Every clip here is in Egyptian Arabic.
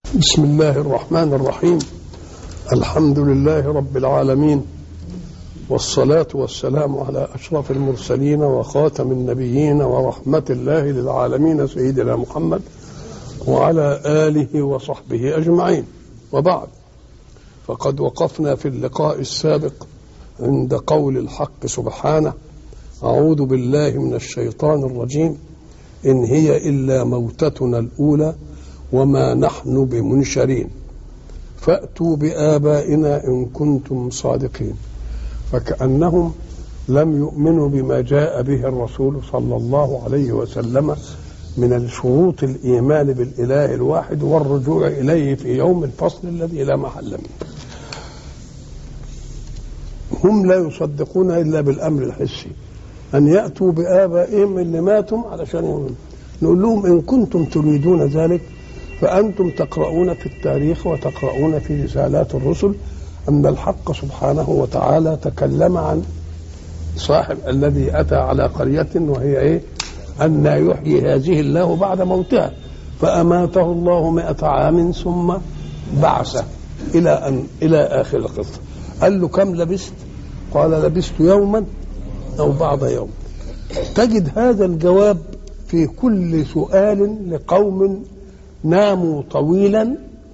بسم الله الرحمن الرحيم الحمد لله رب العالمين والصلاة والسلام على أشرف المرسلين وخاتم النبيين ورحمة الله للعالمين سيدنا محمد وعلى آله وصحبه أجمعين وبعد فقد وقفنا في اللقاء السابق عند قول الحق سبحانه أعوذ بالله من الشيطان الرجيم إن هي إلا موتتنا الأولى وما نحن بمنشرين فأتوا بآبائنا إن كنتم صادقين فكأنهم لم يؤمنوا بما جاء به الرسول صلى الله عليه وسلم من الشروط الإيمان بالإله الواحد والرجوع إليه في يوم الفصل الذي لا محل منه هم لا يصدقون إلا بالأمر الحسي أن يأتوا بآبائهم اللي ماتوا علشان يؤمنوا نقول لهم إن كنتم تريدون ذلك فأنتم تقرؤون في التاريخ وتقرؤون في رسالات الرسل أن الحق سبحانه وتعالى تكلم عن صاحب الذي أتى على قرية وهي إيه أن يحيي هذه الله بعد موتها فأماته الله مئة عام ثم بعثه إلى أن إلى آخر القصة قال له كم لبست قال لبست يوما أو بعض يوم تجد هذا الجواب في كل سؤال لقوم ناموا طويلا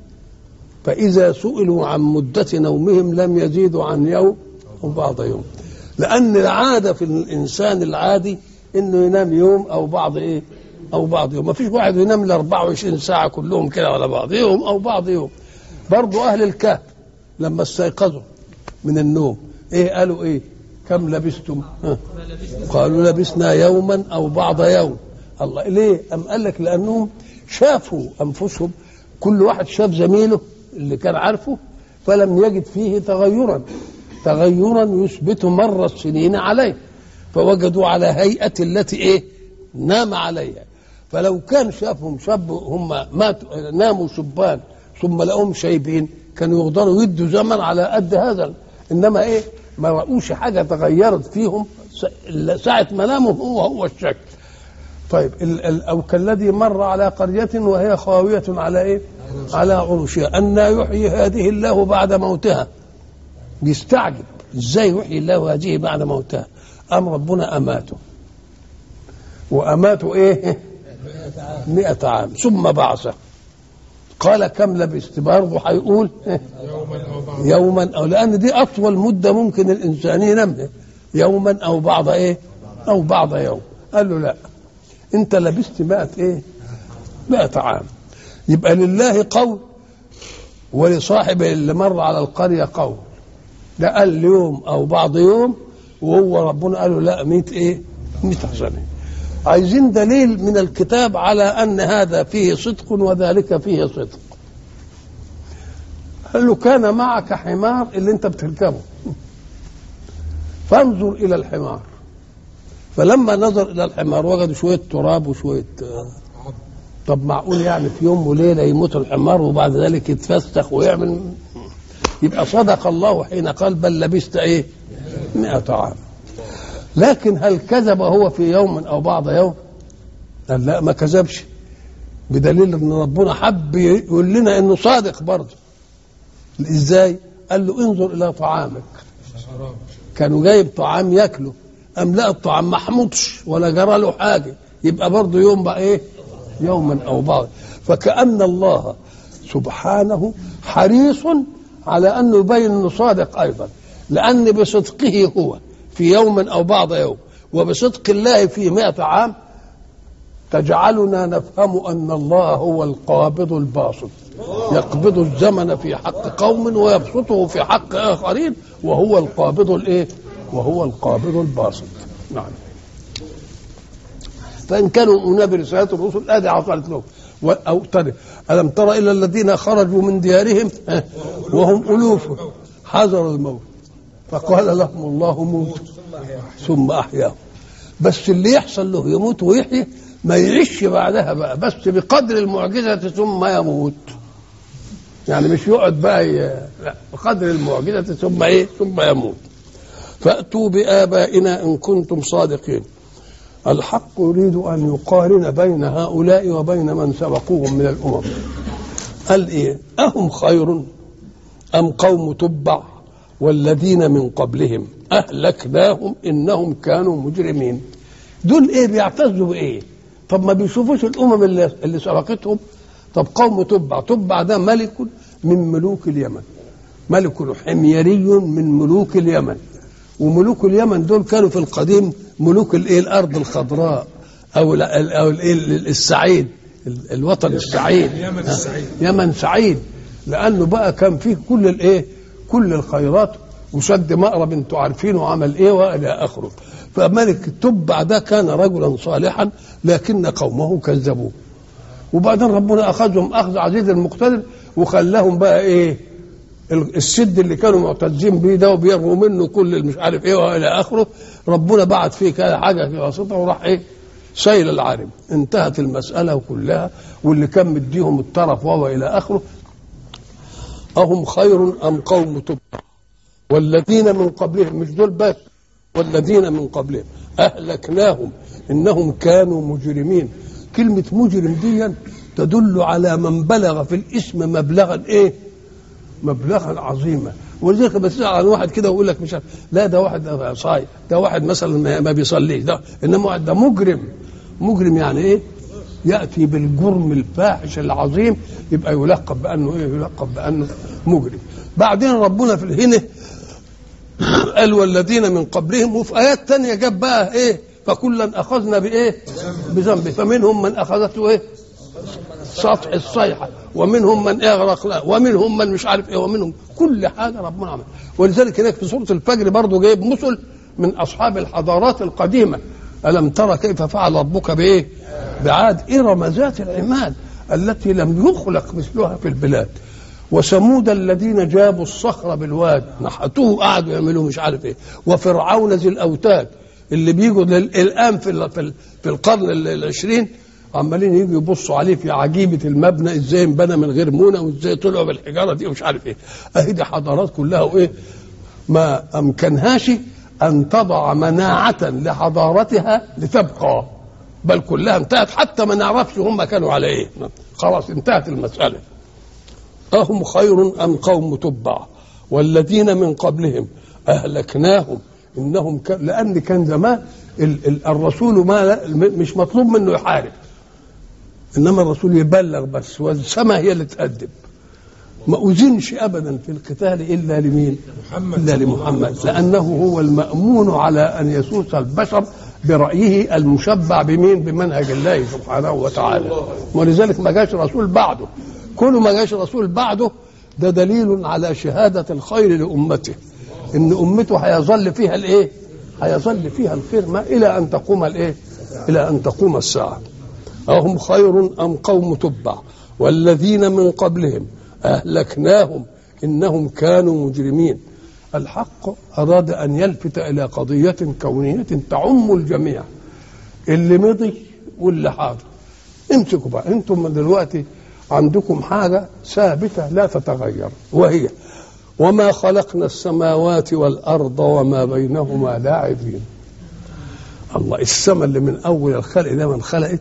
فإذا سئلوا عن مدة نومهم لم يزيدوا عن يوم أو بعض يوم لأن العادة في الإنسان العادي إنه ينام يوم أو بعض إيه أو بعض يوم ما فيش واحد ينام ال 24 ساعة كلهم كده على بعض يوم أو بعض يوم برضو أهل الكهف لما استيقظوا من النوم إيه قالوا إيه كم لبستم ها. قالوا لبسنا يوما أو بعض يوم الله ليه أم قال لك لأنهم شافوا أنفسهم كل واحد شاف زميله اللي كان عارفه فلم يجد فيه تغيرا تغيرا يثبت مر السنين عليه فوجدوا على هيئة التي ايه نام عليها فلو كان شافهم شاب هم ماتوا ناموا شبان ثم لقوهم شايبين كانوا يقدروا يدوا زمن على قد هذا انما ايه ما رأوش حاجة تغيرت فيهم ساعة ما ناموا هو هو الشكل طيب أو كالذي مر على قرية وهي خاوية على إيه؟ على عروشها أن يحيي هذه الله بعد موتها بيستعجب إزاي يحيي الله هذه بعد موتها أم ربنا أماته وأماته إيه مئة عام ثم بعثه قال كم لبست برضه هيقول يوما أو لأن دي أطول مدة ممكن الإنسان ينام يوما أو بعض إيه أو بعض يوم قال له لا انت لبست مئة ايه مئة عام يبقى لله قول ولصاحب اللي مر على القرية قول ده قال يوم او بعض يوم وهو ربنا قال له لا مئة ايه مئة سنة عايزين دليل من الكتاب على ان هذا فيه صدق وذلك فيه صدق قال له كان معك حمار اللي انت بتركبه فانظر الى الحمار فلما نظر الى الحمار وجد شويه تراب وشويه طب معقول يعني في يوم وليله يموت الحمار وبعد ذلك يتفسخ ويعمل يبقى صدق الله حين قال بل لبست ايه مئة عام لكن هل كذب هو في يوم او بعض يوم قال لا ما كذبش بدليل ان ربنا حب يقول لنا انه صادق برضه ازاي قال له انظر الى طعامك كانوا جايب طعام ياكله أم لا الطعام ما حمضش ولا جرى له حاجة يبقى برضه يوم بقى إيه يوما أو بعض فكأن الله سبحانه حريص على أنه يبين أنه صادق أيضا لأن بصدقه هو في يوم أو بعض يوم وبصدق الله في مئة عام تجعلنا نفهم أن الله هو القابض الباسط يقبض الزمن في حق قوم ويبسطه في حق آخرين وهو القابض الإيه وهو القابض الباسط نعم فإن كانوا يؤمنون برسالات الرسل هذه حصلت لهم أو ترى ألم تر إلى الذين خرجوا من ديارهم وهم ألوف حذروا الموت فقال لهم الله موت ثم أحياهم بس اللي يحصل له يموت ويحيي ما يعيش بعدها بقى بس بقدر المعجزة ثم يموت يعني مش يقعد بقى لا بقدر المعجزة ثم ايه ثم يموت فأتوا بآبائنا إن كنتم صادقين الحق يريد أن يقارن بين هؤلاء وبين من سبقوهم من الأمم قال ايه اهم خير ام قوم تبع والذين من قبلهم اهلكناهم انهم كانوا مجرمين دول ايه بيعتزوا بايه طب ما بيشوفوش الامم اللي, اللي سبقتهم طب قوم تبع تبع ده ملك من ملوك اليمن ملك حميري من ملوك اليمن وملوك اليمن دول كانوا في القديم ملوك الايه الارض الخضراء او ال او الايه السعيد الوطن السعيد يمن السعيد يمن سعيد لانه بقى كان فيه كل الايه كل الخيرات وسد مأرب انتوا عارفين وعمل ايه والى اخره فملك التبع ده كان رجلا صالحا لكن قومه كذبوه وبعدين ربنا اخذهم اخذ عزيز المقتدر وخلاهم بقى ايه السد اللي كانوا معتزين بيه ده وبيرموا منه كل مش عارف ايه والى اخره ربنا بعت فيه كده حاجه في وسطها وراح ايه سيل العارم انتهت المساله كلها واللي كان مديهم الطرف وهو الى اخره اهم خير ام قوم تبع والذين من قبلهم مش دول بس والذين من قبلهم اهلكناهم انهم كانوا مجرمين كلمه مجرم دي تدل على من بلغ في الاسم مبلغا ايه مبلغا عظيما ولذلك بتسال عن واحد كده ويقول لك مش عارف لا ده واحد صايم ده واحد مثلا ما- ما بيصليش ده انما واحد ده مجرم مجرم يعني ايه ياتي بالجرم الفاحش العظيم يبقى يلقب بانه ايه يلقب بانه مجرم بعدين ربنا في الهنا قال والذين من قبلهم وفي ايات تانية جاب بقى ايه فكلا اخذنا بايه بذنبه فمنهم من اخذته ايه سطح الصيحة ومنهم من اغرقنا ومنهم من مش عارف ايه ومنهم كل حاجة ربنا عمل ولذلك هناك في سورة الفجر برضه جايب مثل من أصحاب الحضارات القديمة ألم ترى كيف فعل ربك بإيه بعاد إرم ذات العماد التي لم يخلق مثلها في البلاد وثمود الذين جابوا الصخر بالواد نحتوه قعدوا يعملوا مش عارف ايه وفرعون ذي الاوتاد اللي بيجوا لل- الان في ال- في ال- في القرن ال- العشرين عمالين يجوا يبصوا عليه في عجيبه المبنى ازاي انبنى من غير مونه وازاي طلعوا بالحجاره دي ومش عارف ايه اهي دي حضارات كلها وايه ما امكنهاش ان تضع مناعه لحضارتها لتبقى بل كلها انتهت حتى ما نعرفش هم كانوا على ايه خلاص انتهت المساله أهم خير أم قوم تبع والذين من قبلهم أهلكناهم إنهم كان لأن كان زمان ال ال الرسول ما مش مطلوب منه يحارب إنما الرسول يبلغ بس والسماء هي اللي تأدب ما أذنش أبدا في القتال إلا لمين محمد إلا لمحمد لأنه هو المأمون على أن يسوس البشر برأيه المشبع بمين بمنهج الله سبحانه وتعالى ولذلك ما جاش رسول بعده كل ما جاش رسول بعده ده دليل على شهادة الخير لأمته إن أمته هيظل فيها الإيه هيظل فيها الخير ما إلى أن تقوم الإيه إلى أن تقوم الساعة أهم خير أم قوم تبع والذين من قبلهم أهلكناهم إنهم كانوا مجرمين الحق أراد أن يلفت إلى قضية كونية تعم الجميع اللي مضي واللي حاضر امسكوا بقى انتم من دلوقتي عندكم حاجة ثابتة لا تتغير وهي وما خلقنا السماوات والأرض وما بينهما لاعبين الله السماء اللي من أول الخلق ده من خلقت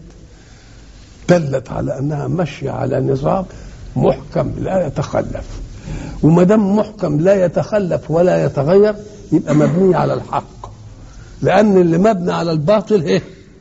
دلت على أنها ماشية على نظام محكم لا يتخلف وما دام محكم لا يتخلف ولا يتغير يبقى مبني على الحق لأن اللي مبني على الباطل إيه؟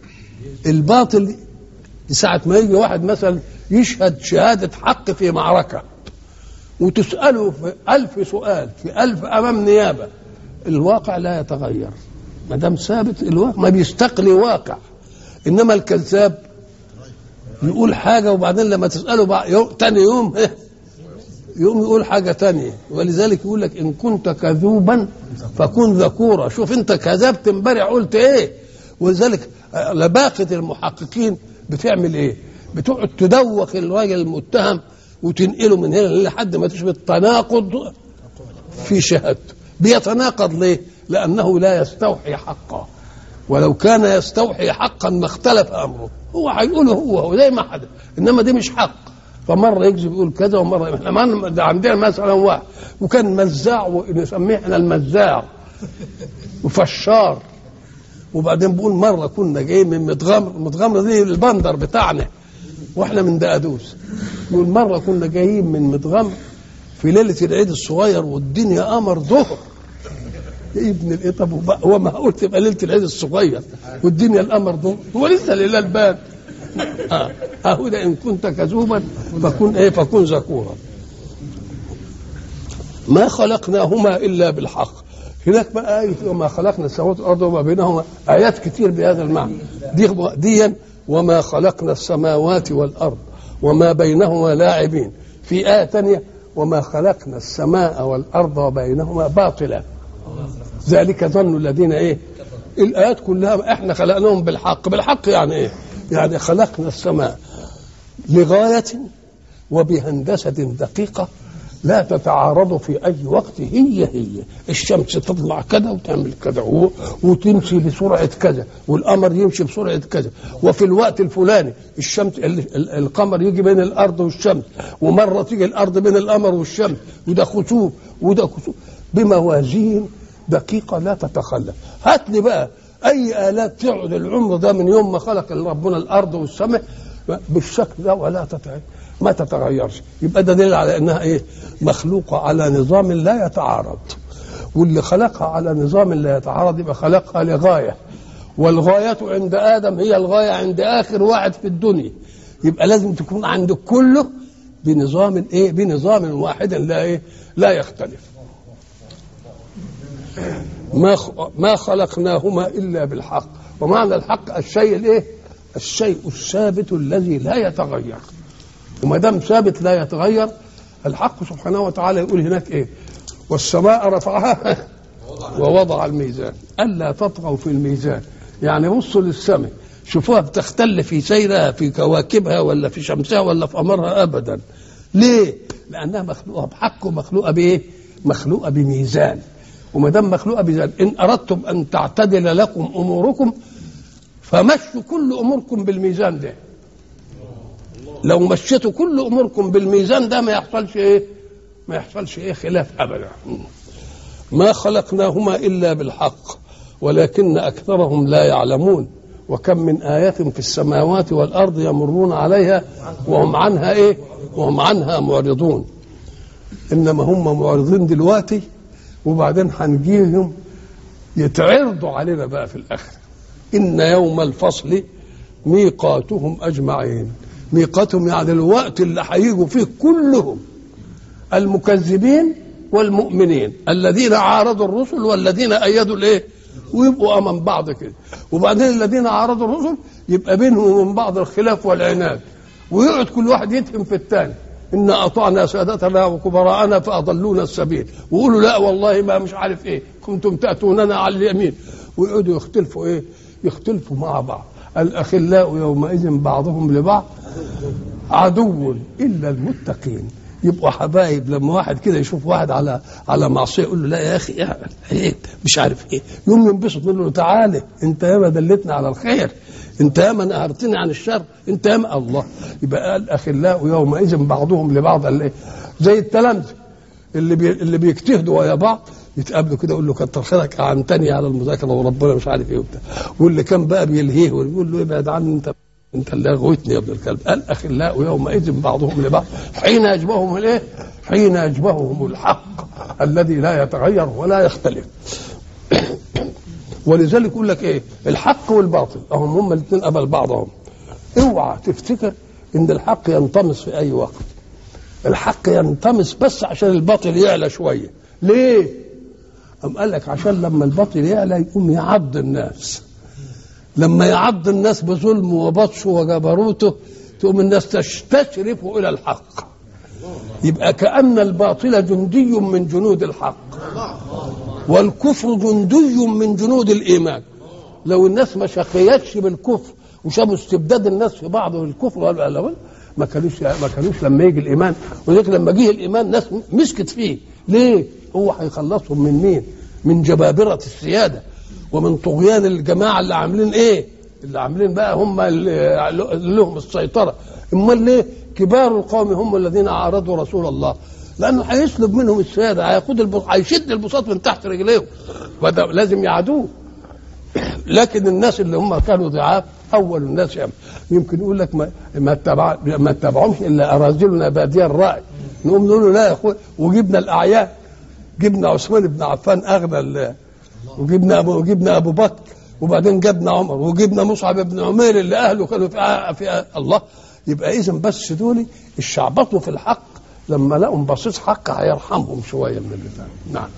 الباطل ساعة ما يجي واحد مثلا يشهد شهادة حق في معركة وتسأله في ألف سؤال في ألف أمام نيابة الواقع لا يتغير ما دام ثابت الواقع ما بيستقلي واقع إنما الكذاب يقول حاجة وبعدين لما تسأله بعد يوم تاني يوم إيه؟ يقوم يقول حاجة تانية ولذلك يقول لك إن كنت كذوبا فكن ذكورا شوف أنت كذبت امبارح قلت إيه ولذلك لباقة المحققين بتعمل إيه بتقعد تدوخ الراجل المتهم وتنقله من هنا لحد ما تشبه التناقض في شهادته بيتناقض ليه لأنه لا يستوحي حقا ولو كان يستوحي حقا ما اختلف أمره هو هيقوله هو هو زي ما حدث إنما دي مش حق فمره يكذب يقول كذا ومره احنا ما ده عندنا مثلا واحد وكان مزاع ونسميه احنا المزاع وفشار وبعدين بقول مره كنا جايين من متغمر متغمر دي البندر بتاعنا واحنا من دقدوس يقول مره كنا جايين من مدغم في ليله العيد الصغير والدنيا قمر ظهر يا ابن الايه طب وبقى- هو معقول تبقى ليله العيد الصغير والدنيا القمر ظهر هو لسه الهلال بان اه اهو ده ان كنت كذوبا فكن ايه فكن ذكورا ما خلقناهما الا بالحق هناك بقى آية وما خلقنا السماوات والأرض وما بينهما آيات كتير بهذا المعنى دي ديا وما خلقنا السماوات والأرض وما بينهما لاعبين في آية ثانية وما خلقنا السماء والأرض وبينهما باطلا ذلك ظن الذين ايه الآيات كلها احنا خلقناهم بالحق بالحق يعني ايه يعني خلقنا السماء لغاية وبهندسة دقيقة لا تتعارض في أي وقت هي هي الشمس تطلع كذا وتعمل كذا و- وتمشي بسرعة كذا والقمر يمشي بسرعة كذا وفي الوقت الفلاني الشمس ال- ال- القمر يجي بين الأرض والشمس ومرة تيجي الأرض بين القمر والشمس وده خسوف وده خسوف بموازين دقيقة لا تتخلف هات لي بقى أي آلات تقعد العمر ده من يوم ما خلق ربنا الأرض والسماء بالشكل ده ولا تتغير ما تتغيرش يبقى ده دليل على انها ايه مخلوقه على نظام لا يتعارض واللي خلقها على نظام لا يتعارض يبقى خلقها لغايه والغايه عند ادم هي الغايه عند اخر واحد في الدنيا يبقى لازم تكون عند كله بنظام ايه بنظام واحد لا ايه لا يختلف ما خ- ما خلقناهما الا بالحق ومعنى الحق الشيء الايه الشيء الثابت الذي لا يتغير وما دام ثابت لا يتغير الحق سبحانه وتعالى يقول هناك ايه والسماء رفعها ووضع الميزان الا تطغوا في الميزان يعني بصوا للسماء شوفوها بتختل في سيرها في كواكبها ولا في شمسها ولا في قمرها ابدا ليه لانها مخلوقه بحق ومخلوقه بايه مخلوقه بميزان وما دام مخلوقه بميزان ان اردتم ان تعتدل لكم اموركم فمشوا كل اموركم بالميزان ده لو مشيتوا كل اموركم بالميزان ده ما يحصلش ايه ما يحصلش ايه خلاف ابدا ما خلقناهما الا بالحق ولكن اكثرهم لا يعلمون وكم من آية في السماوات والأرض يمرون عليها وهم عنها إيه؟ وهم عنها معرضون. إنما هم معرضين دلوقتي وبعدين هنجيهم يتعرضوا علينا بقى في الآخر. إن يوم الفصل ميقاتهم أجمعين. ميقاتهم يعني الوقت اللي هيجوا فيه كلهم المكذبين والمؤمنين الذين عارضوا الرسل والذين أيدوا الإيه؟ ويبقوا امام بعض كده وبعدين الذين عارضوا الرسل يبقى بينهم وبين بعض الخلاف والعناد ويقعد كل واحد يتهم في الثاني ان اطعنا سادتنا وكبراءنا فاضلونا السبيل ويقولوا لا والله ما مش عارف ايه كنتم تاتوننا على اليمين ويقعدوا يختلفوا ايه يختلفوا مع بعض الاخلاء يومئذ بعضهم لبعض عدو الا المتقين يبقوا حبايب لما واحد كده يشوف واحد على على معصيه يقول له لا يا اخي عيب مش عارف ايه يوم ينبسط يقول له تعالى انت ياما دلتنا على الخير انت ياما نهرتني عن الشر انت ياما الله يبقى الاخلاء يومئذ بعضهم لبعض قال ايه زي التلامذه اللي بي اللي بيجتهدوا ويا بعض يتقابلوا كده يقول له كتر خيرك عنتني على المذاكره وربنا مش عارف ايه وبتاع واللي كان بقى بيلهيه ويقول له ابعد عني انت انت اللي اغويتني يا ابن الكلب الاخلاء يومئذ بعضهم لبعض حين يشبههم الايه؟ حين يشبههم الحق الذي لا يتغير ولا يختلف ولذلك يقول لك ايه؟ الحق والباطل اهم هم الاثنين قبل بعضهم اوعى تفتكر ان الحق ينطمس في اي وقت الحق ينطمس بس عشان الباطل يعلى شويه ليه؟ أم قال لك عشان لما الباطل يعلى يقوم يعض الناس لما يعض الناس بظلمه وبطشه وجبروته تقوم الناس تستشرف الى الحق يبقى كأن الباطل جندي من جنود الحق والكفر جندي من جنود الإيمان لو الناس ما شقيتش بالكفر وشافوا استبداد الناس في بعض بالكفر والألوان ما كانوش ما كانوش لما يجي الايمان ولذلك لما جه الايمان ناس مسكت فيه ليه؟ هو هيخلصهم من مين؟ من جبابره السياده ومن طغيان الجماعه اللي عاملين ايه؟ اللي عاملين بقى هم اللي لهم السيطره امال ليه؟ كبار القوم هم الذين عارضوا رسول الله لانه هيسلب منهم السياده هياخد البساط هيشد البساط من تحت رجليهم فده لازم يعادوه لكن الناس اللي هم كانوا ضعاف اول الناس يعمل يمكن يقول لك ما ما اتبع ما اتبعهمش الا اراذلنا بادية الراي نقوم نقول له لا يا اخوي وجبنا الاعيان جبنا عثمان بن عفان اغنى ال- وجبنا ابو وجبنا ابو بكر وبعدين جبنا عمر وجبنا مصعب بن عمير اللي اهله كانوا في, في الله يبقى اذا بس دول الشعبطوا في الحق لما لقوا بصيص حق هيرحمهم شويه من اللي فات نعم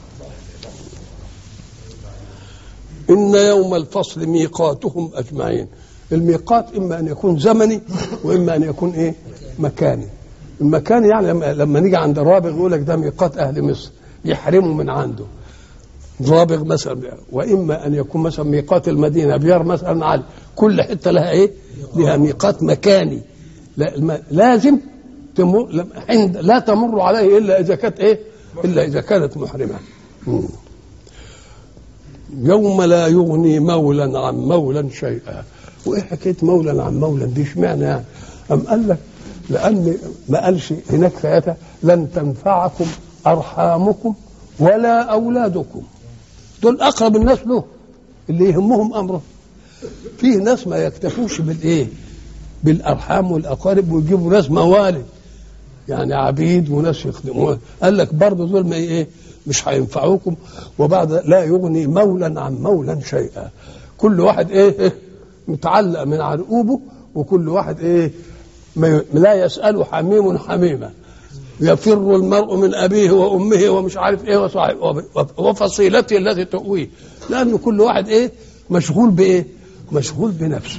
إن يوم الفصل ميقاتهم أجمعين الميقات إما أن يكون زمني وإما أن يكون إيه مكاني المكاني يعني لما, لما نيجي عند الرابغ يقول لك ده ميقات أهل مصر يحرموا من عنده رابغ مثلا وإما أن يكون مثلا ميقات المدينة بيار مثلا على كل حتة لها إيه لها ميقات مكاني لا الم... لازم تمر عند لا تمر عليه إلا إذا كانت إيه إلا إذا كانت محرمة مم. يوم لا يغني مولا عن مولا شيئا وايه حكايه مولا عن مولا دي اشمعنى يعني ام قال لك لان ما قالش هناك في آية لن تنفعكم ارحامكم ولا اولادكم دول اقرب الناس له اللي يهمهم امره فيه ناس ما يكتفوش بالايه بالارحام والاقارب ويجيبوا ناس موالد يعني عبيد وناس يخدمون قال لك برضه دول ما ايه مش هينفعوكم وبعد لا يغني مولا عن مولا شيئا كل واحد ايه, إيه متعلق من عرقوبه وكل واحد ايه ما لا يسأل حميم حميمة يفر المرء من أبيه وأمه ومش عارف إيه وصاحب وفصيلته التي تؤويه لأن كل واحد إيه مشغول بإيه مشغول بنفسه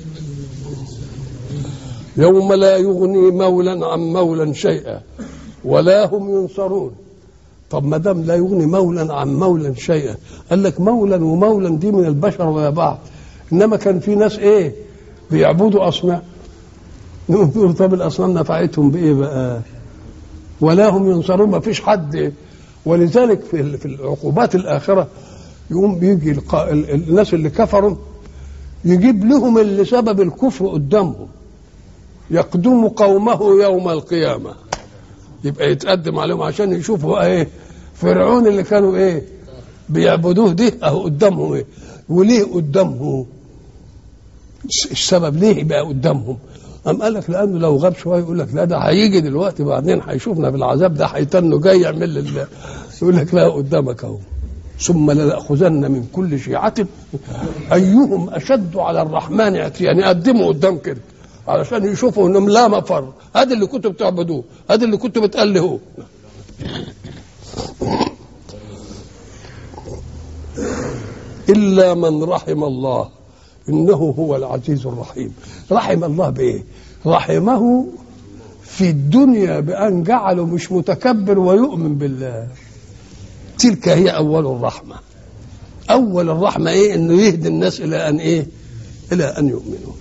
يوم لا يغني مولا عن مولا شيئا ولا هم ينصرون طب ما دام لا يغني مولا عن مولا شيئا قال لك مولا ومولا دي من البشر ويا بعض انما كان في ناس ايه بيعبدوا اصنام نقول طب الاصنام نفعتهم بايه بقى ولا هم ينصرون ما فيش حد ولذلك في في العقوبات الاخره يقوم بيجي القا... الناس اللي كفروا يجيب لهم اللي سبب الكفر قدامهم يقدم قومه يوم القيامه يبقى يتقدم عليهم عشان يشوفوا ايه فرعون اللي كانوا ايه بيعبدوه ده اهو قدامهم ايه وليه قدامهم السبب ليه يبقى قدامهم أم قال لك لأنه لو غاب شوية يقول لك لا ده هيجي دلوقتي بعدين هيشوفنا بالعذاب ده هيتنه جاي يعمل لله يقول لك لا قدامك أهو ثم لنأخذن من كل شيعة أيهم أشد على الرحمن عتيا يعني قدموا قدام كده علشان يشوفوا انهم لا مفر هذا اللي كنتوا بتعبدوه هذا اللي كنتوا بتألهوه إلا من رحم الله إنه هو العزيز الرحيم رحم الله بإيه رحمه في الدنيا بأن جعله مش متكبر ويؤمن بالله تلك هي أول الرحمة أول الرحمة إيه إنه يهدي الناس إلى أن إيه إلى أن يؤمنوا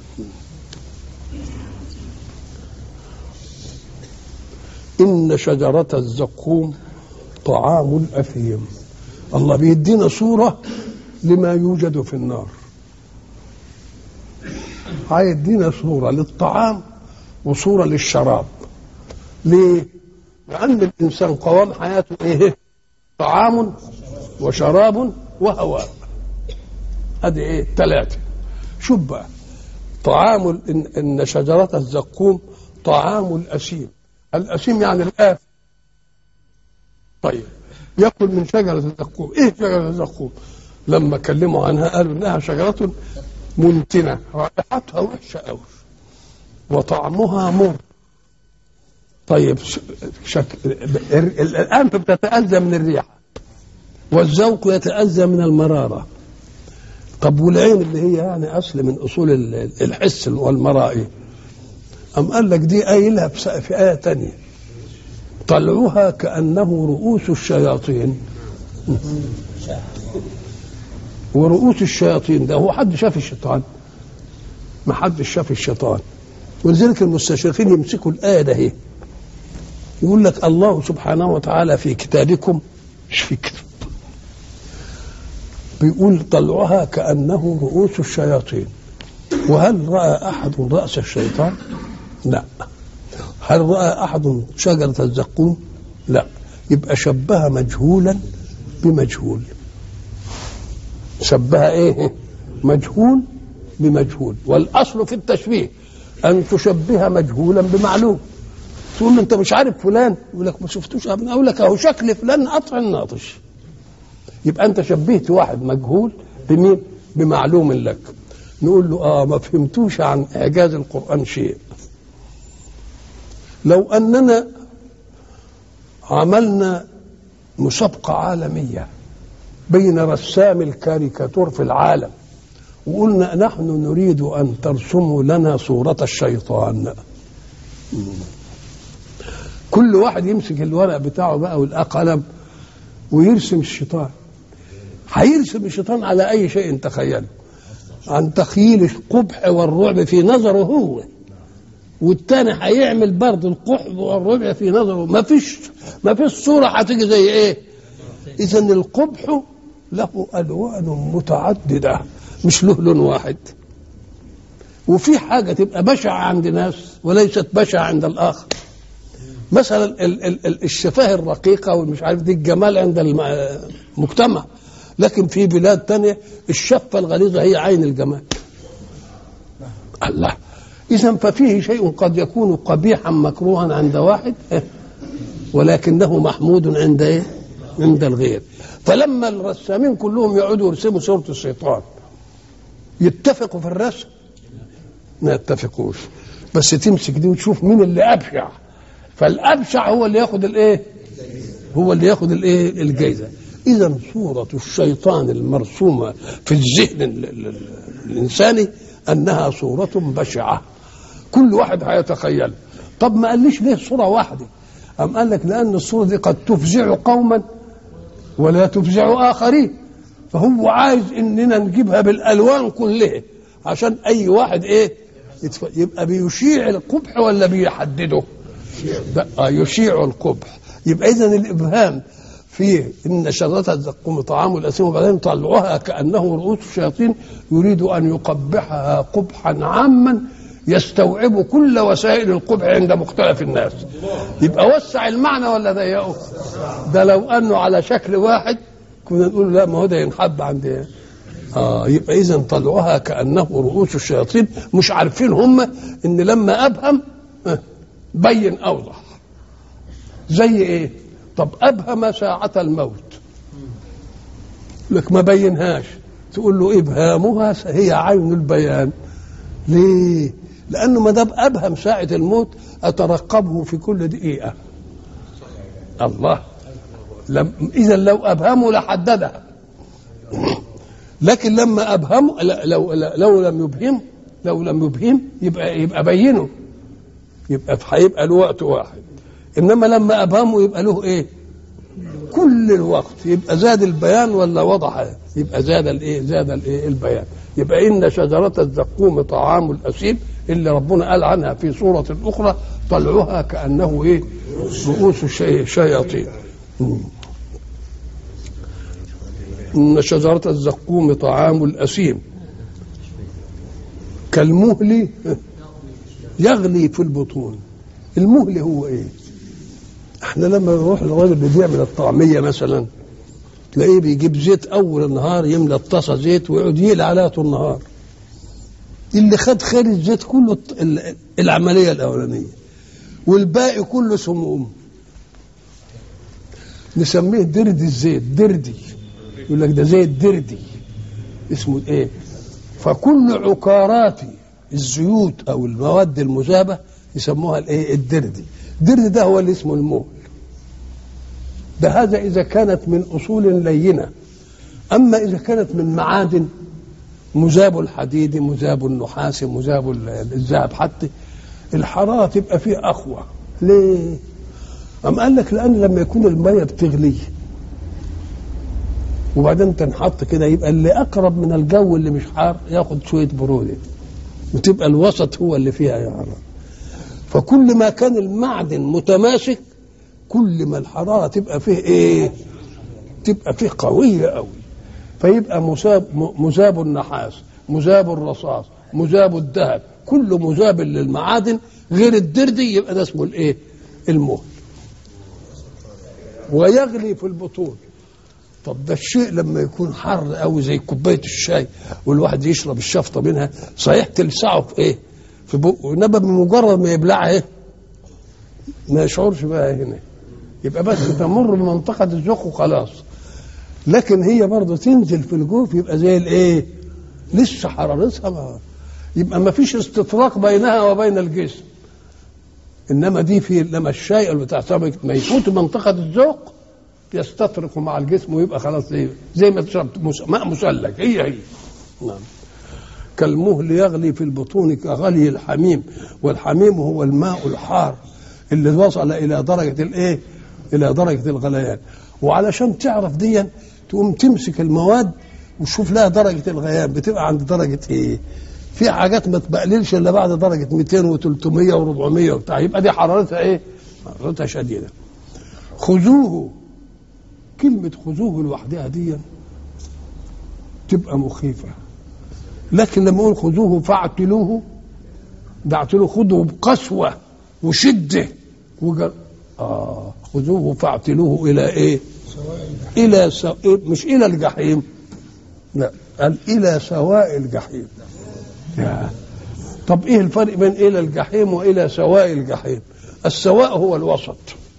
إن شجرة الزقوم طعام الأثيم الله بيدينا صورة لما يوجد في النار هيدينا صورة للطعام وصورة للشراب ليه؟ لأن الإنسان قوام حياته إيه؟ طعام وشراب وهواء هذه إيه؟ ثلاثة شوف بقى طعام إن, إن شجرة الزقوم طعام الأسيم الأسيم يعني الآف طيب يأكل من شجرة الزقوم إيه شجرة الزقوم لما كلموا عنها قالوا إنها شجرة منتنة رائحتها وحشة أوي وطعمها مر طيب شك... الأنف بتتأذى من الريحة والذوق يتأذى من المرارة طب والعين اللي هي يعني أصل من أصول الحس والمرائي أم قال لك دي قايلها في آية تانية طلعها كأنه رؤوس الشياطين ورؤوس الشياطين ده هو حد شاف الشيطان ما حد شاف الشيطان ولذلك المستشرقين يمسكوا الآية ده هي يقول لك الله سبحانه وتعالى في كتابكم مش في كتاب بيقول طلعها كأنه رؤوس الشياطين وهل رأى أحد رأس الشيطان لا هل رأى أحد شجرة الزقوم لا يبقى شبه مجهولا بمجهول شبه ايه مجهول بمجهول والاصل في التشبيه ان تشبه مجهولا بمعلوم تقول له انت مش عارف فلان يقول لك ما شفتوش ابدا اقول لك اهو شكل فلان قطع الناطش يبقى انت شبهت واحد مجهول بمين بمعلوم لك نقول له اه ما فهمتوش عن اعجاز القران شيء لو اننا عملنا مسابقه عالميه بين رسام الكاريكاتور في العالم وقلنا نحن نريد ان ترسموا لنا صوره الشيطان كل واحد يمسك الورق بتاعه بقى والقلم ويرسم الشيطان هيرسم الشيطان على اي شيء تخيله عن تخيل القبح والرعب في نظره هو والتاني هيعمل برضه القبح والرعب في نظره ما فيش ما فيش صوره هتيجي زي ايه اذا القبح له الوان متعدده مش له لون واحد وفي حاجه تبقى بشعه عند ناس وليست بشعه عند الاخر مثلا ال- ال- ال- الشفاه الرقيقه والمش عارف دي الجمال عند المجتمع لكن في بلاد تانية الشفه الغليظه هي عين الجمال الله اذا ففيه شيء قد يكون قبيحا مكروها عند واحد ولكنه محمود عند ايه عند الغير فلما الرسامين كلهم يقعدوا يرسموا صوره الشيطان يتفقوا في الرسم ما يتفقوش بس تمسك دي وتشوف مين اللي ابشع فالابشع هو اللي ياخد الايه هو اللي ياخد الايه الجائزه اذا صوره الشيطان المرسومه في الذهن ال- ال- ال- الانساني انها صوره بشعه كل واحد هيتخيل طب ما قاليش ليه صوره واحده أم قال لك لأن الصورة دي قد تفزع قوما ولا تفزع آخرين فهو عايز إننا نجيبها بالألوان كلها عشان أي واحد إيه يتف... يبقى بيشيع القبح ولا بيحدده ده آه يشيع القبح يبقى إذا الإبهام فيه إن شجرة الزقوم طعام الأثيم وبعدين طلعوها كأنه رؤوس الشياطين يريد أن يقبحها قبحا عاما يستوعب كل وسائل القبح عند مختلف الناس يبقى وسع المعنى ولا ضيقه ده لو انه على شكل واحد كنا نقول لا ما هو ده ينحب عند إيه؟ اه يبقى اذا طلعوها كانه رؤوس الشياطين مش عارفين هم ان لما ابهم آه، بين اوضح زي ايه طب ابهم ساعه الموت لك ما بينهاش تقول له ابهامها هي عين البيان ليه لانه ما دام ابهم ساعه الموت اترقبه في كل دقيقه الله لم اذا لو ابهمه لحددها لكن لما ابهمه لا- لو لو, لو لم يبهم لو لم يبهم يبقى يبقى بينه يبقى هيبقى له وقت واحد انما لما ابهمه يبقى له ايه كل الوقت يبقى زاد البيان ولا وضح يبقى زاد الايه زاد الايه البيان يبقى ان شجره الزقوم طعام الاثيم اللي ربنا قال عنها في سوره اخرى طلعها كانه ايه رؤوس الشي- الشياطين مم. ان شجره الزقوم طعام الاثيم كالمهل يغلي في البطون المهل هو ايه احنا لما نروح للراجل اللي بيعمل الطعميه مثلا تلاقيه بيجيب زيت اول النهار يملى الطاسه زيت ويقعد يقلي عليها طول النهار اللي خد خير الزيت كله الط- ال- العمليه الاولانيه والباقي كله سموم نسميه دردي الزيت دردي يقول لك ده زيت دردي اسمه ايه فكل عقارات الزيوت او المواد المذابه يسموها الايه الدردي الدردي ده هو اللي اسمه المول ده هذا اذا كانت من اصول لينه اما اذا كانت من معادن مذاب الحديد مذاب النحاس مذاب ال- الذهب حتى الحراره تبقى فيه اقوى ليه أم قال لك لأن لما يكون المية بتغلي وبعدين تنحط كده يبقى اللي أقرب من الجو اللي مش حار ياخد شوية برودة وتبقى الوسط هو اللي فيها يعرف فكل ما كان المعدن متماسك كل ما الحرارة تبقى فيه إيه تبقى فيه قوية قوي فيبقى مذاب مذاب النحاس مذاب الرصاص مذاب الذهب كل مذاب للمعادن غير الدردي يبقى ده اسمه الايه المهل ويغلي في البطون طب ده الشيء لما يكون حر قوي زي كوبايه الشاي والواحد يشرب الشفطه منها صحيح تلسعه في ايه؟ في بقه انما بمجرد ما يبلعها ايه؟ ما يشعرش بقى هنا يبقى بس تمر بمنطقه الذوق وخلاص لكن هي برضه تنزل في الجوف يبقى زي الايه؟ لسه حرارتها ما يبقى ما فيش استطراق بينها وبين الجسم انما دي في لما الشاي اللي بتاع سمك ما يفوت منطقه الذوق يستطرق مع الجسم ويبقى خلاص زي زي ما تشرب مس- ماء مثلج هي هي نعم كالمهل يغلي في البطون كغلي الحميم والحميم هو الماء الحار اللي وصل الى درجه الايه؟ الى درجه الغليان وعلشان تعرف دي تقوم تمسك المواد وتشوف لها درجه الغليان بتبقى عند درجه ايه؟ في حاجات ما تبقللش الا بعد درجه 200 و300 و400 وبتاع يبقى دي حرارتها ايه؟ حرارتها شديده خذوه كلمة خذوه لوحدها دي تبقى مخيفة لكن لما اقول خذوه فاعتلوه ده اعتلوه خذوه بقسوة وشدة وجر... آه خذوه فاعتلوه إلى إيه؟ إلى سو... إيه؟ مش إلى الجحيم لا قال إلى سواء الجحيم يا. طب إيه الفرق بين إلى الجحيم وإلى سواء الجحيم؟ السواء هو الوسط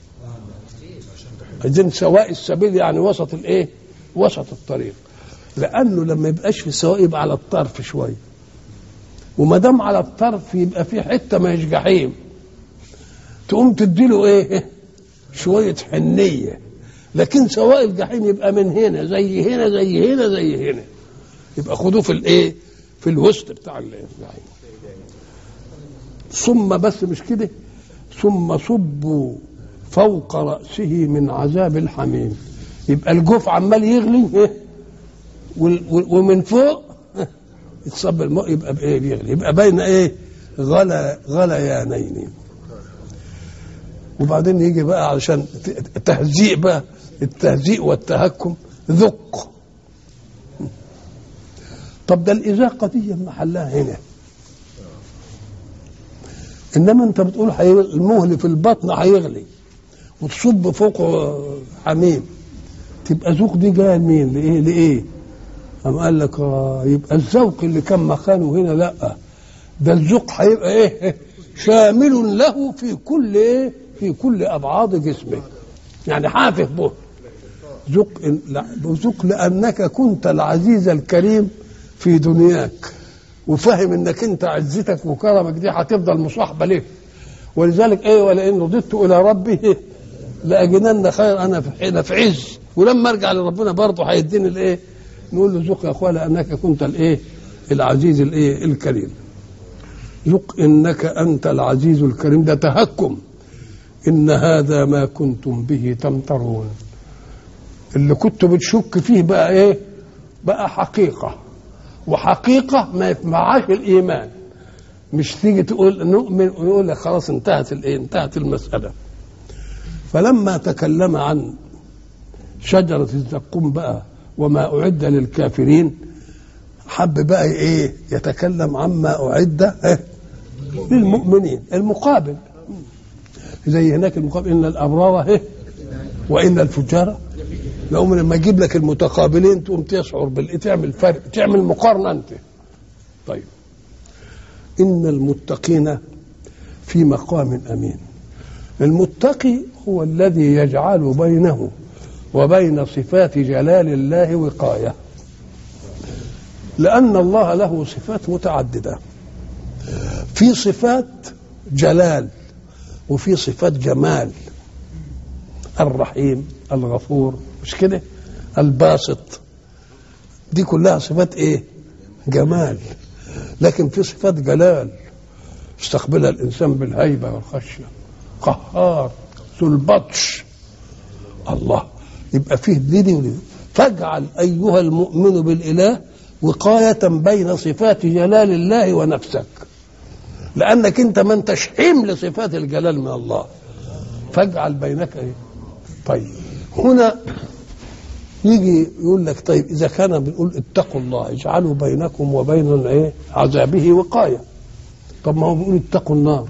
عايزين سواء السبيل يعني وسط الايه؟ وسط الطريق لانه لما يبقاش في سواء يبقى على الطرف شويه وما دام على الطرف يبقى في حته ما هيش جحيم تقوم تديله ايه؟ شويه حنيه لكن سواء الجحيم يبقى من هنا زي هنا زي هنا زي هنا يبقى خدوه في الايه؟ في الوسط بتاع الجحيم ثم بس مش كده ثم صبوا فوق رأسه من عذاب الحميم يبقى الجوف عمال يغلي إيه؟ وال- وال- ومن فوق إيه؟ يتصب الماء يبقى بايه بيغلي يبقى بين ايه غلا غليانين وبعدين يجي بقى علشان ت- تهزيء بقى التهزيء والتهكم ذق طب ده الإذاقة دي محلها هنا انما انت بتقول هي- المهل في البطن هيغلي وتصب فوقه حميم تبقى ذوق دي جايه لمين؟ لايه؟ لايه؟ قام قال لك آه يبقى الذوق اللي كان مكانه هنا لا ده الذوق هيبقى ايه؟ شامل له في كل ايه؟ في كل ابعاد جسمه يعني حافظ به ذوق إن- لا، ذوق لانك كنت العزيز الكريم في دنياك وفاهم انك انت عزتك وكرمك دي هتفضل مصاحبه ليك ولذلك ايه ولئن رددت الى ربي لاجدن خير انا في انا في عز ولما ارجع لربنا برضه هيديني الايه؟ نقول له ذوق يا اخويا لانك كنت الايه؟ العزيز الايه؟ الكريم. ذوق انك انت العزيز الكريم ده تهكم ان هذا ما كنتم به تمترون. اللي كنت بتشك فيه بقى ايه؟ بقى حقيقه وحقيقه ما يسمعهاش الايمان مش تيجي تقول نؤمن ويقول لك خلاص انتهت الايه انتهت المساله فلما تكلم عن شجره الزقوم بقى وما اعد للكافرين حب بقى ايه يتكلم عما اعد إيه؟ للمؤمنين المقابل زي هناك المقابل ان الابرار ايه وان الفجار يقوم لما يجيب لك المتقابلين تقوم تشعر بال تعمل فرق تعمل مقارنه انت طيب ان المتقين في مقام امين المتقي هو الذي يجعل بينه وبين صفات جلال الله وقايه لان الله له صفات متعدده في صفات جلال وفي صفات جمال الرحيم الغفور مش كده الباسط دي كلها صفات ايه جمال لكن في صفات جلال استقبلها الانسان بالهيبه والخشيه قهار ذو البطش الله يبقى فيه دي دي ودي فاجعل ايها المؤمن بالاله وقايه بين صفات جلال الله ونفسك لانك انت ما انتش حمل صفات الجلال من الله فاجعل بينك ايه طيب هنا يجي يقول لك طيب اذا كان بنقول اتقوا الله اجعلوا بينكم وبين ايه عذابه وقايه طب ما هو بيقول اتقوا النار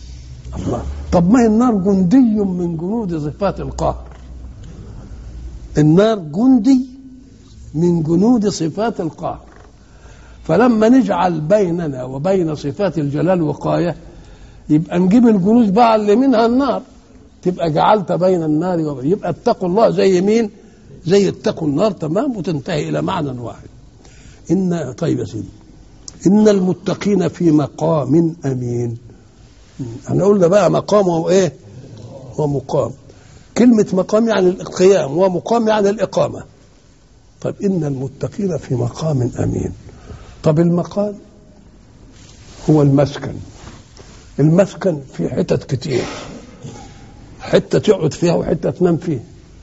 الله طب ما هي النار جندي من جنود صفات القهر النار جندي من جنود صفات القهر فلما نجعل بيننا وبين صفات الجلال وقاية يبقى نجيب الجنود بقى اللي منها النار تبقى جعلت بين النار وبين يبقى اتقوا الله زي مين زي اتقوا النار تمام وتنتهي إلى معنى واحد إن طيب يا سيدي إن المتقين في مقام أمين احنا قلنا بقى مقام وايه ومقام كلمة مقام يعني القيام ومقام يعني الإقامة طب إن المتقين في مقام أمين طب المقام هو المسكن المسكن في حتت كتير حتة تقعد فيها وحتة تنام فيها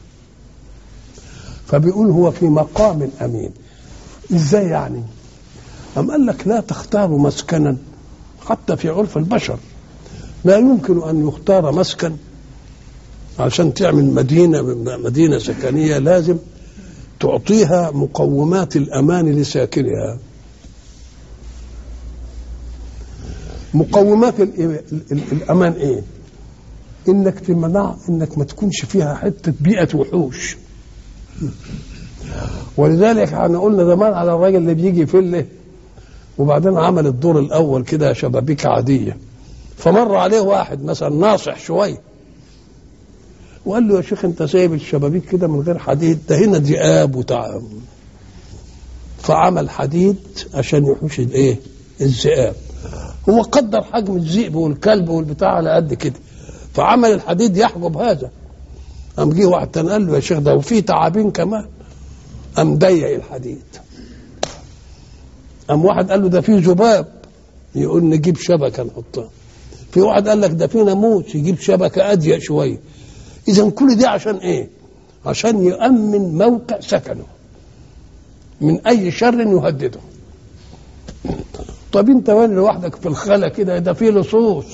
فبيقول هو في مقام أمين إزاي يعني أم قال لك لا تختاروا مسكنا حتى في عرف البشر لا يمكن أن يختار مسكن عشان تعمل مدينة مدينة سكنية لازم تعطيها مقومات الأمان لساكنها مقومات ال ال ال الأمان إيه؟ إنك تمنع إنك ما تكونش فيها حتة بيئة وحوش ولذلك احنا قلنا زمان على الراجل اللي بيجي فله وبعدين عمل الدور الأول كده شبابيك عادية فمر عليه واحد مثلا ناصح شويه وقال له يا شيخ انت سايب الشبابيك كده من غير حديد ده هنا ذئاب وتعب فعمل حديد عشان يحوش الايه الذئاب هو قدر حجم الذئب والكلب والبتاع على قد كده فعمل الحديد يحجب هذا قام جه واحد تاني قال له يا شيخ ده وفي تعابين كمان قام ضيق الحديد قام واحد قال له ده في ذباب يقول نجيب شبكه نحطها في واحد قال لك ده في ناموس يجيب شبكه اضيق شويه اذا كل دي عشان ايه عشان يؤمن موقع سكنه من اي شر يهدده طب انت وين لوحدك في الخلا كده ده في لصوص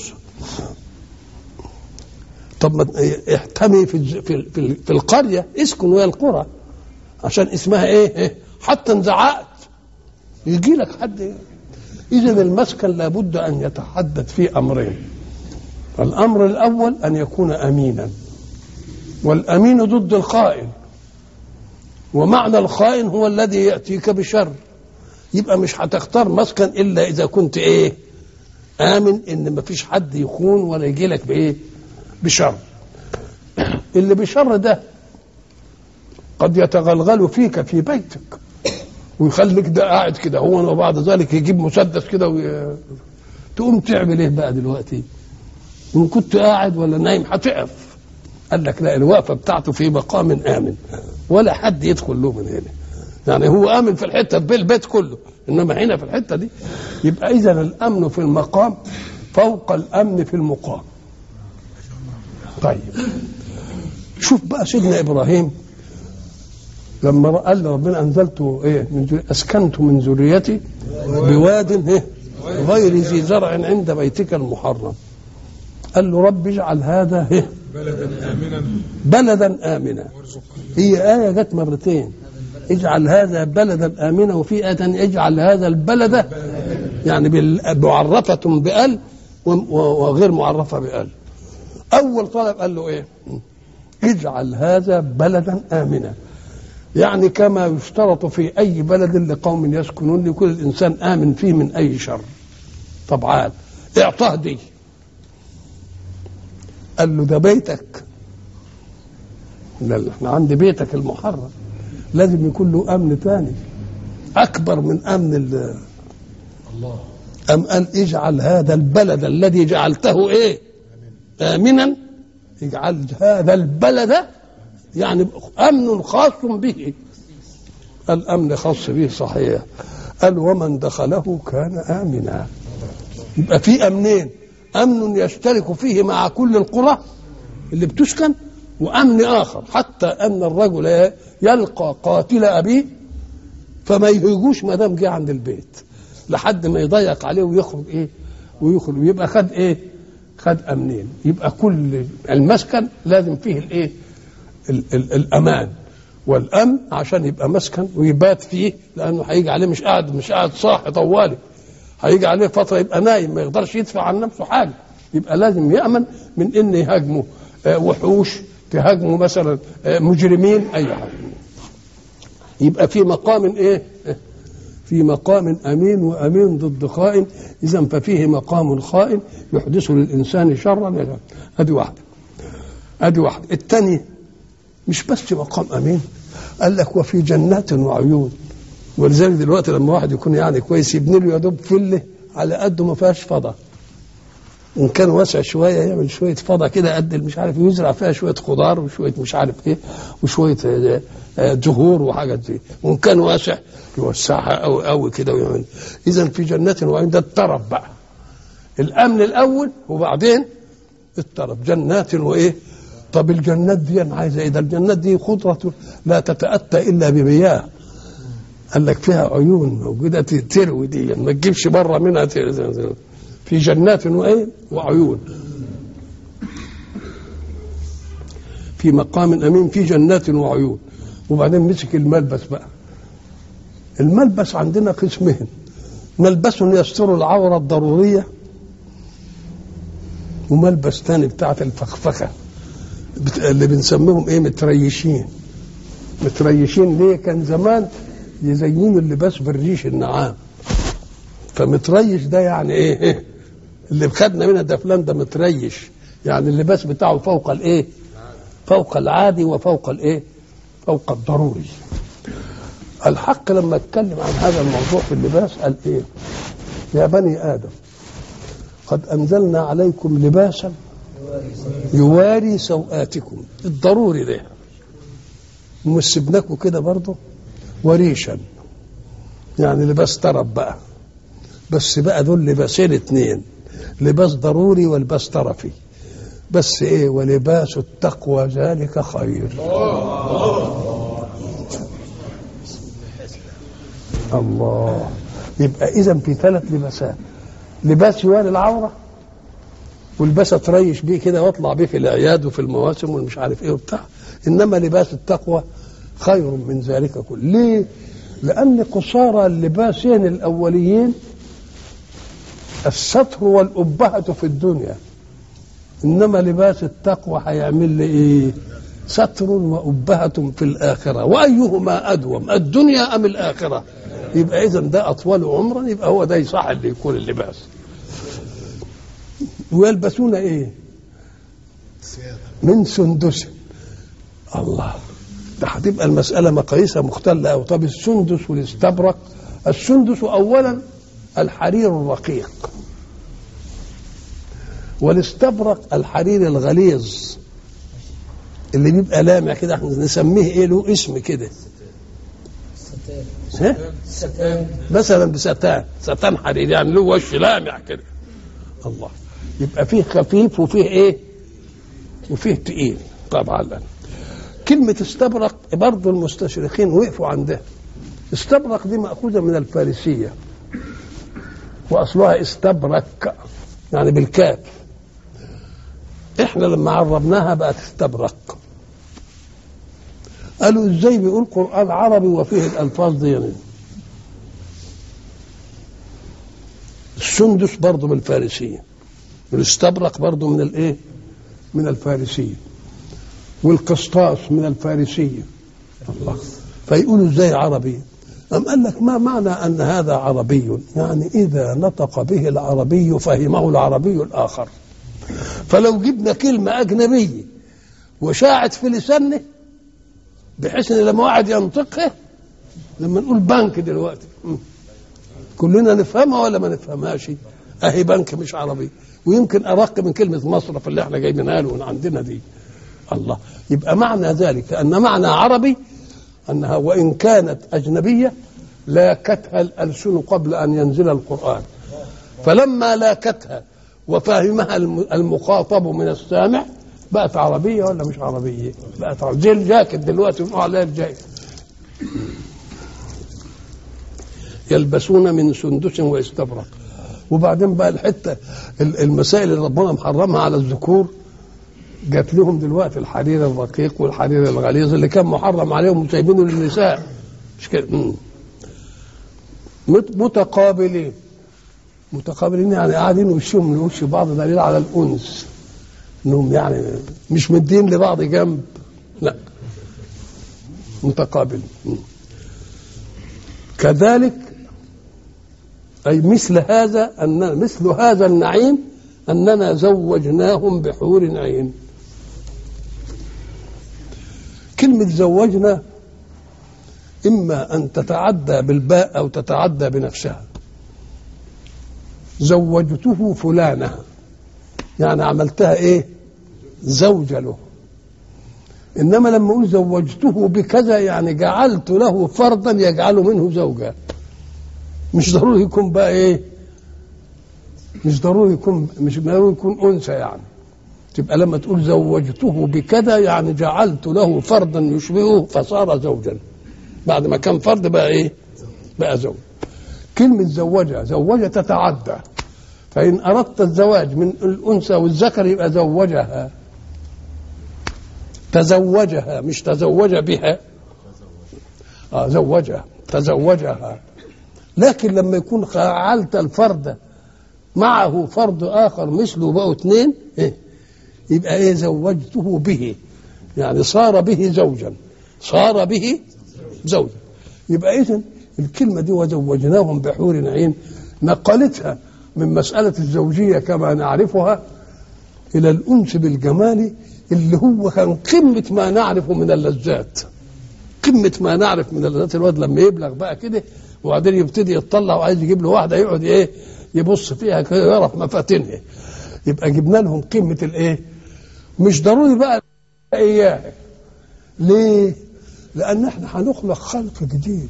طب ما احتمي في في في, في القريه اسكن ويا القرى عشان اسمها ايه حتى انزعقت يجي لك حد اذا المسكن لابد ان يتحدث في امرين الامر الاول ان يكون امينا والامين ضد الخائن ومعنى الخائن هو الذي ياتيك بشر يبقى مش هتختار مسكن الا اذا كنت ايه امن ان ما فيش حد يخون ولا يجي لك بايه بشر اللي بشر ده قد يتغلغل فيك في بيتك ويخليك ده قاعد كده هو وبعد ذلك يجيب مسدس كده وي... تقوم تعمل ايه بقى دلوقتي ان كنت قاعد ولا نايم هتقف قال لك لا الوقفه بتاعته في مقام امن ولا حد يدخل له من هنا يعني هو امن في الحته بالبيت كله انما هنا في الحته دي يبقى اذا الامن في المقام فوق الامن في المقام طيب شوف بقى سيدنا ابراهيم لما قال ربنا انزلت ايه من اسكنت من ذريتي بواد ايه غير ذي زرع عند بيتك المحرم قال له رب اجعل هذا ايه بلدا امنا بلدا امنا هي ايه جت مرتين اجعل هذا بلدا امنا وفي ايه تانية اجعل هذا البلد يعني بال- معرفه بال و- وغير معرفه بال اول طلب قال له ايه اجعل هذا بلدا امنا يعني كما يشترط في اي بلد لقوم يسكنون يكون الانسان امن فيه من اي شر طبعا اعطاه دي قال له ده بيتك لا لا، احنا عند بيتك المحرم لازم يكون له امن ثاني اكبر من امن ال الله أم قال اجعل هذا البلد الذي جعلته ايه آمنا اجعل هذا البلد يعني أمن خاص به الأمن خاص به صحيح قال ومن دخله كان آمنا يبقى في أمنين أمن يشترك فيه مع كل القرى اللي بتسكن وأمن آخر حتى أن الرجل يلقى قاتل أبيه فما يهيجوش ما دام جه عند البيت لحد ما يضيق عليه ويخرج ايه ويخرج ويبقى خد ايه خد امنين يبقى كل المسكن لازم فيه الايه ال- ال- الامان والامن عشان يبقى مسكن ويبات فيه لانه هيجي عليه مش قاعد مش قاعد صاحي طوالي هيجي عليه فتره يبقى نايم ما يقدرش يدفع عن نفسه حاجه يبقى لازم يامن من ان يهاجمه آه، وحوش تهاجموا مثلا آه، مجرمين اي حاجه يبقى في مقام ايه في مقام امين وامين ضد خائن اذا ففيه مقام خائن يحدث للانسان شرا ادي واحده ادي واحده الثانيه مش بس مقام امين قال لك وفي جنات وعيون ولذلك دلوقتي لما واحد يكون يعني كويس يبني له يا دوب فله على قده ما فيهاش فضا ان كان واسع شويه يعمل شويه فضا كده قد مش عارف يزرع فيها شويه خضار وشويه مش عارف ايه وشويه آه، آه، زهور وحاجات زي وان كان واسع يوسعها قوي قوي كده ويعمل اذا في جنات وعيون ده الطرف بقى الامن الاول وبعدين الطرف جنات وايه طب الجنات دي أنا عايزه ايه ده الجنات دي خضره لا تتاتى الا بمياه قال لك فيها عيون موجوده تروي دي ما تجيبش بره منها ت- في جنات وايه وعيون في مقام امين في جنات وعيون وبعدين مسك الملبس بقى الملبس عندنا قسمين ملبس يستر العوره الضروريه وملبس تاني بتاعت الفخفخه بت- اللي بنسميهم ايه متريشين متريشين ليه كان زمان يزينوا اللباس بالريش النعام فمتريش ده يعني ايه اللي خدنا منها ده فلان ده متريش يعني اللباس بتاعه فوق الايه فوق العادي وفوق الايه فوق الضروري الحق لما اتكلم عن هذا الموضوع في اللباس قال ايه يا بني ادم قد انزلنا عليكم لباسا يواري سوآتكم الضروري ده ومسبناكم كده برضه وريشا يعني لباس طرب بقى بس بقى دول لباسين اتنين لباس ضروري ولباس طرفي بس ايه ولباس التقوى ذلك خير الله يبقى اذا في ثلاث لباسات لباس يواري العوره ولباس تريش بيه كده واطلع بيه في الاعياد وفي المواسم والمش عارف ايه وبتاع انما لباس التقوى خير من ذلك كله ليه لان قصارى اللباسين الاوليين الستر والأبهة في الدنيا إنما لباس التقوى هيعمل لي إيه ستر وأبهة في الآخرة وأيهما أدوم الدنيا أم الآخرة يبقى إذا ده أطول عمرا يبقى هو ده يصح اللي يكون اللباس ويلبسون إيه من سندس الله ده هتبقى المسألة مقاييسها مختلة أوي طب السندس والاستبرق السندس أولا الحرير الرقيق والاستبرق الحرير الغليظ اللي بيبقى لامع كده احنا نسميه ايه له اسم كده ها؟ مثلا بستان ستان حرير يعني له وش لامع كده الله يبقى فيه خفيف وفيه ايه وفيه تقيل طبعا كلمة استبرق برضه المستشرقين وقفوا عندها استبرق دي مأخوذة من الفارسية واصلها استبرك يعني بالكاف احنا لما عربناها بقت استبرق قالوا ازاي بيقول قران عربي وفيه الالفاظ دي يعني السندس برضه من الفارسيه والاستبرق برضه من الايه من الفارسيه والقسطاس من الفارسيه الله فيقولوا ازاي عربي أم قال لك ما معنى أن هذا عربي يعني إذا نطق به العربي فهمه العربي الآخر فلو جبنا كلمة أجنبية وشاعت في لسانه بحيث ان لما واحد ينطقها لما نقول بنك دلوقتي م. كلنا نفهمها ولا ما نفهمهاش اهي بنك مش عربي ويمكن ارق من كلمه مصرف اللي احنا جايبينها له من عندنا دي الله يبقى معنى ذلك ان معنى عربي انها وان كانت اجنبيه لاكتها الالسن قبل ان ينزل القران فلما لاكتها وفهمها الم- المخاطب من السامع بقت عربيه ولا مش عربيه؟ بقت عربية. زي الجاكيت دلوقتي بنقول عليها الجاكيت يلبسون من سندس واستبرق وبعدين بقى الحته ال- المسائل اللي ربنا محرمها على الذكور جات لهم دلوقتي الحرير الرقيق والحرير الغليظ اللي كان محرم عليهم وسايبينه للنساء مش كده مم. مت- متقابلين متقابلين يعني قاعدين وشهم لوش بعض دليل على الانس انهم يعني مش مدين لبعض جنب لا متقابل كذلك أي مثل هذا أن مثل هذا النعيم أننا زوجناهم بحور عين كلمة زوجنا إما أن تتعدى بالباء أو تتعدى بنفسها زوجته فلانة يعني عملتها إيه زوجة له إنما لما أقول زوجته بكذا يعني جعلت له فردا يجعل منه زوجة مش ضروري يكون بقى إيه مش ضروري يكون مش ضروري يكون أنثى يعني تبقى لما تقول زوجته بكذا يعني جعلت له فردا يشبهه فصار زوجا بعد ما كان فرد بقى ايه بقى زوج كلمة زوجها زوجها تتعدى فإن أردت الزواج من الأنثى والذكر يبقى زوجها تزوجها مش تزوج بها آه زوجها تزوجها لكن لما يكون فعلت الفرد معه فرد آخر مثله بقوا اثنين إيه؟ يبقى ايه زوجته به يعني صار به زوجا صار به زوجا يبقى اذا الكلمه دي وزوجناهم بحور عين نقلتها من مساله الزوجيه كما نعرفها الى الانس بالجمال اللي هو كان قمه ما نعرفه من اللذات قمه ما نعرف من اللذات الواد لما يبلغ بقى كده وبعدين يبتدي يطلع وعايز يجيب له واحده يقعد ايه يبص فيها كده يعرف مفاتنها يبقى جبنا لهم قمه الايه مش ضروري بقى اياه ليه لان احنا هنخلق خلق جديد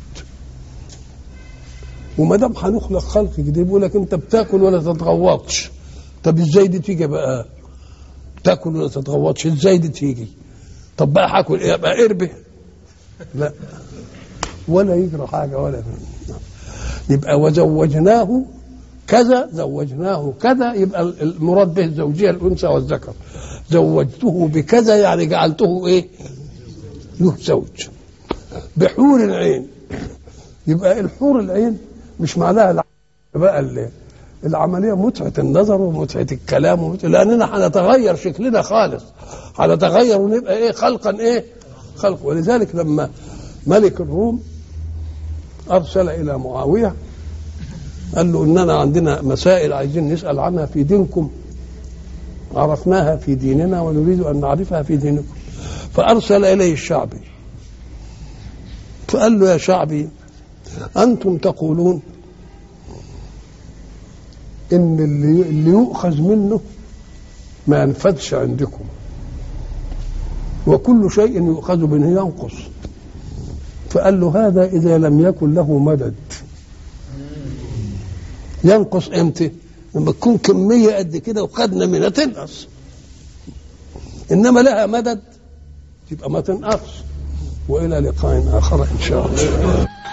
وما دام هنخلق خلق جديد بيقول لك انت بتاكل ولا تتغوطش طب ازاي دي تيجي بقى تاكل ولا تتغوطش ازاي دي تيجي طب بقى هاكل ايه بقى اربه لا ولا يجرى حاجه ولا يبقى وزوجناه كذا زوجناه كذا يبقى المراد به الزوجيه الانثى والذكر زوجته بكذا يعني جعلته ايه له زوج بحور العين يبقى الحور العين مش معناها بقى العمليه متعه النظر ومتعه الكلام ومتعة لاننا هنتغير شكلنا خالص هنتغير ونبقى ايه خلقا ايه خلق ولذلك لما ملك الروم ارسل الى معاويه قال له اننا عندنا مسائل عايزين نسال عنها في دينكم عرفناها في ديننا ونريد ان نعرفها في دينكم فارسل اليه الشعبي فقال له يا شعبي انتم تقولون ان اللي, اللي يؤخذ منه ما ينفذش عندكم وكل شيء يؤخذ منه ينقص فقال له هذا اذا لم يكن له مدد ينقص امتى لما تكون كميه قد كده وخدنا منها تنقص انما لها مدد يبقى ما تنقص والى لقاء اخر ان شاء الله